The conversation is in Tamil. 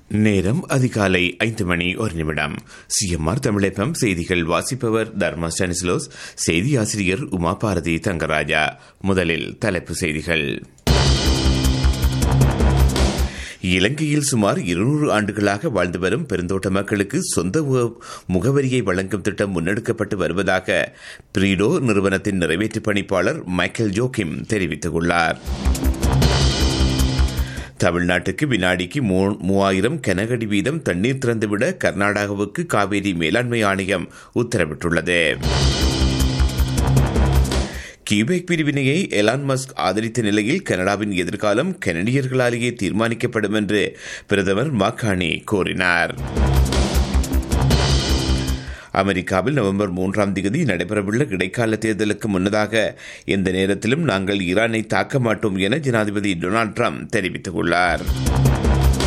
நேரம் அதிகாலை ஐந்து மணி ஒரு நிமிடம் சிஎம்ஆர் தமிழகம் செய்திகள் வாசிப்பவர் தர்மா ஸ்டானிஸ்லோஸ் செய்தி ஆசிரியர் உமா பாரதி தங்கராஜா முதலில் தலைப்பு செய்திகள் இலங்கையில் சுமார் இருநூறு ஆண்டுகளாக வாழ்ந்து வரும் பெருந்தோட்ட மக்களுக்கு சொந்த முகவரியை வழங்கும் திட்டம் முன்னெடுக்கப்பட்டு வருவதாக பிரீடோ நிறுவனத்தின் நிறைவேற்று பணிப்பாளர் மைக்கேல் ஜோக்கிம் தெரிவித்துள்ளார் தமிழ்நாட்டுக்கு வினாடிக்கு மூவாயிரம் கனகடி வீதம் தண்ணீர் திறந்துவிட கர்நாடகாவுக்கு காவேரி மேலாண்மை ஆணையம் உத்தரவிட்டுள்ளது கியூபெக் பிரிவினையை எலான் மஸ்க் ஆதரித்த நிலையில் கனடாவின் எதிர்காலம் கனடியர்களாலேயே தீர்மானிக்கப்படும் என்று பிரதமர் மாக்கானி கூறினார் அமெரிக்காவில் நவம்பர் மூன்றாம் தேதி நடைபெறவுள்ள இடைக்கால தேர்தலுக்கு முன்னதாக எந்த நேரத்திலும் நாங்கள் ஈரானை தாக்க மாட்டோம் என ஜனாதிபதி டொனால்டு ட்ரம்ப் தெரிவித்துள்ளார்